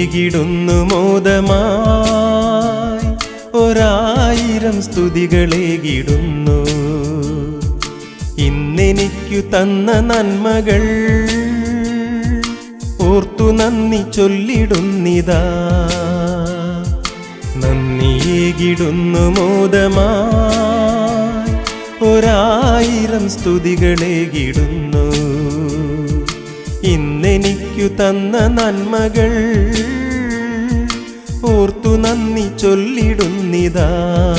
നന്ദിയേകിടുന്നു മോദമായി ഒരായിരം സ്തുതികളേകിടുന്നു ഇന്നെനിക്കു തന്ന നന്മകൾ ഓർത്തു നന്ദി ചൊല്ലിടുന്നിതാ നന്ദിയേകിടുന്നു മോദമായി ഒരായിരം സ്തുതികളേകിടുന്നു ഇന്നെനിക്കു തന്ന നന്മകൾ ഓർത്തു നന്ദി ചൊല്ലിടുന്നിതാ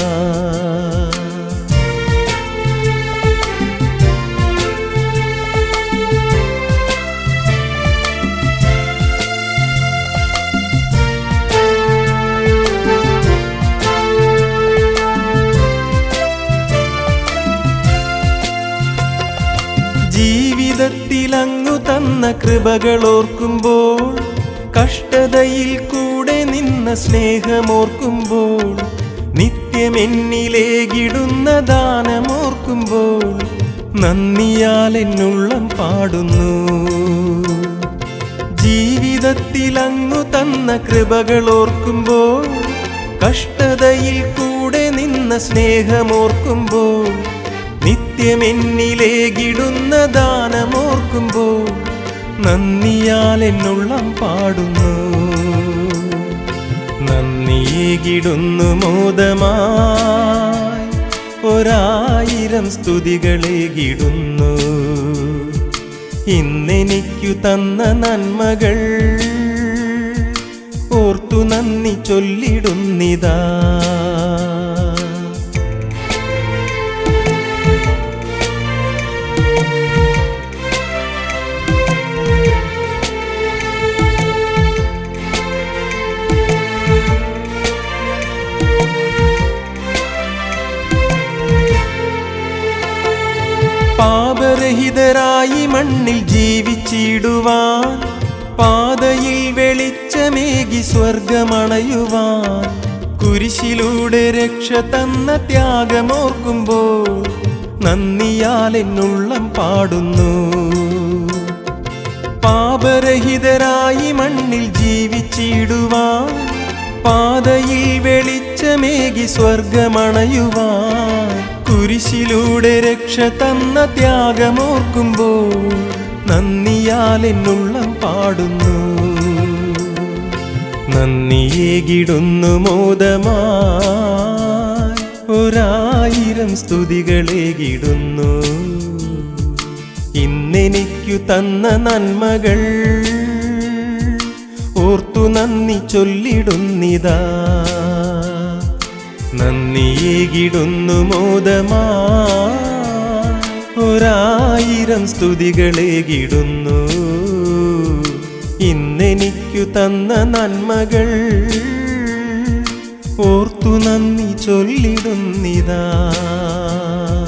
ജീവിതത്തിൽ അങ്ങു തന്ന കൃപകൾ ഓർക്കുമ്പോൾ കഷ്ടതയിൽ കൂടെ നിന്ന സ്നേഹമോർക്കുമ്പോൾ നിത്യമെന്നിലേകിടുന്ന ദാനമോർക്കുമ്പോൾ നന്ദിയാൽ എന്നുള്ളം പാടുന്നു ജീവിതത്തിൽ അങ്ങു തന്ന കൃപകൾ ഓർക്കുമ്പോൾ കഷ്ടതയിൽ കൂടെ നിന്ന സ്നേഹമോർക്കുമ്പോൾ നിത്യമെന്നിലേകിടുന്ന ദാനമോർക്കുമ്പോൾ നന്ദിയാൽ എന്നുള്ളം പാടുന്നു നന്ദിയേകിടുന്നു മോദമായി ഒരായിരം സ്തുതികളേകിടുന്നു ഇന്നെനിക്കു തന്ന നന്മകൾ ഓർത്തു നന്ദി ചൊല്ലിടുന്നിതാ പാപരഹിതരായി മണ്ണിൽ ജീവിച്ചിടുവാൻ പാതയിൽ വെളിച്ചമേകി സ്വർഗമണയുവാൻ കുരിശിലൂടെ രക്ഷ തന്ന ത്യാഗമോർക്കുമ്പോൾ നന്ദിയാൽ എന്നുള്ളം പാടുന്നു പാപരഹിതരായി മണ്ണിൽ ജീവിച്ചിടുവാൻ പാതയിൽ വെളിച്ചമേകി സ്വർഗമണയുവാൻ കുരിശിലൂടെ രക്ഷ തന്ന ത്യാഗമോർക്കുമ്പോൾ നന്ദിയാൽ എന്നുള്ളം പാടുന്നു നന്ദിയേകിടുന്നു മോദമായി ഒരായിരം സ്തുതികളേകിടുന്നു ഇന്നെനിക്കു തന്ന നന്മകൾ ഓർത്തു നന്ദി ചൊല്ലിടുന്നിതാ നന്ദിയേകിടുന്നു മോദമാ ഒരായിരം സ്തുതികളേകിടുന്നു ഇന്നെനിക്കു തന്ന നന്മകൾ ഓർത്തു നന്ദി ചൊല്ലിടുന്നിതാ